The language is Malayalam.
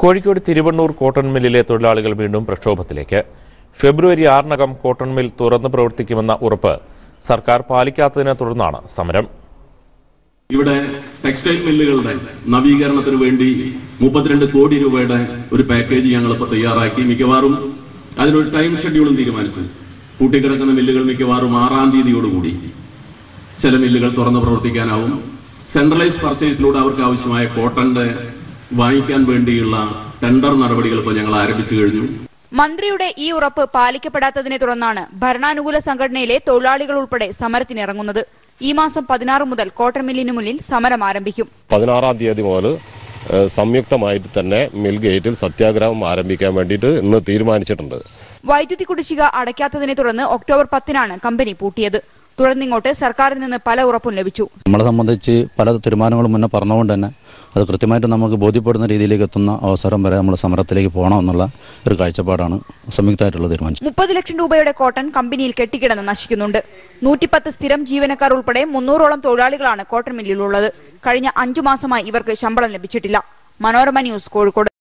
കോഴിക്കോട് തിരുവണ്ണൂർ കോട്ടൺ മില്ലിലെ തൊഴിലാളികൾ വീണ്ടും പ്രക്ഷോഭത്തിലേക്ക് ഫെബ്രുവരി ആറിനകം കോട്ടൺ മിൽ തുറന്നു പ്രവർത്തിക്കുമെന്ന ഉറപ്പ് സർക്കാർ പാലിക്കാത്തതിനെ തുടർന്നാണ് സമരം ഇവിടെ ടെക്സ്റ്റൈൽ മില്ലുകളുടെ നവീകരണത്തിന് വേണ്ടി മുപ്പത്തിരണ്ട് കോടി രൂപയുടെ ഒരു പാക്കേജ് ഞങ്ങൾ ഇപ്പോൾ തയ്യാറാക്കി മിക്കവാറും അതിനൊരു ടൈം ഷെഡ്യൂളും തീരുമാനിച്ചു പൂട്ടിക്കിടക്കുന്ന മില്ലുകൾ മിക്കവാറും ആറാം തീയതിയോടുകൂടി ചില മില്ലുകൾ തുറന്ന് പ്രവർത്തിക്കാനാവും സെൻട്രലൈസ് പർച്ചേസിലൂടെ അവർക്ക് ആവശ്യമായ കോട്ടന്റെ വാങ്ങിക്കാൻ വേണ്ടിയുള്ള ടെൻഡർ നടപടികൾ ഇപ്പോൾ ഞങ്ങൾ ആരംഭിച്ചു കഴിഞ്ഞു മന്ത്രിയുടെ ഈ ഉറപ്പ് പാലിക്കപ്പെടാത്തതിനെ തുടർന്നാണ് ഭരണാനുകൂല സംഘടനയിലെ തൊഴിലാളികൾ ഉൾപ്പെടെ സമരത്തിനിറങ്ങുന്നത് ഈ മാസം പതിനാറ് മുതൽ കോട്ടൺ മില്ലിന് മുന്നിൽ സമരം ആരംഭിക്കും പതിനാറാം തീയതി മുതൽ ഏഹ്, സംയുക്തമായിട്ട് തന്നെ മിൽ ഗേറ്റിൽ സത്യാഗ്രഹം ആരംഭിക്കാൻ വേണ്ടിയിട്ട് ഇന്ന് തീരുമാനിച്ചിട്ടുണ്ട് വൈദ്യുതി കുടിശ്ശിക അടയ്ക്കാത്തതിനെ തുടർന്ന് ഒക്ടോബർ പത്തിനാണ് കമ്പനി പൂട്ടിയത് തുടർന്നിങ്ങോട്ട് സർക്കാരിൽ നിന്ന് പല ഉറപ്പും ലഭിച്ചു നമ്മളെ സംബന്ധിച്ച് പല തീരുമാനങ്ങളും മുന്നേ പറഞ്ഞുകൊണ്ട് തന്നെ അത് കൃത്യമായിട്ട് നമുക്ക് ബോധ്യപ്പെടുന്ന രീതിയിലേക്ക് എത്തുന്ന അവസരം വരെ നമ്മൾ സമരത്തിലേക്ക് പോകണമെന്നുള്ള ഒരു കാഴ്ചപ്പാടാണ് സംയുക്തമായിട്ടുള്ള തീരുമാനിച്ചത് മുപ്പത് ലക്ഷം രൂപയുടെ കോട്ടൺ കമ്പനിയിൽ കെട്ടിക്കിടന്ന് നശിക്കുന്നുണ്ട് നൂറ്റിപ്പത്ത് സ്ഥിരം ജീവനക്കാർ ഉൾപ്പെടെ മുന്നൂറോളം തൊഴിലാളികളാണ് കോട്ടൺ മില്ലിലുള്ളത് കഴിഞ്ഞ അഞ്ചു മാസമായി ഇവർക്ക് ശമ്പളം ലഭിച്ചിട്ടില്ല മനോരമ ന്യൂസ് കോഴിക്കോട്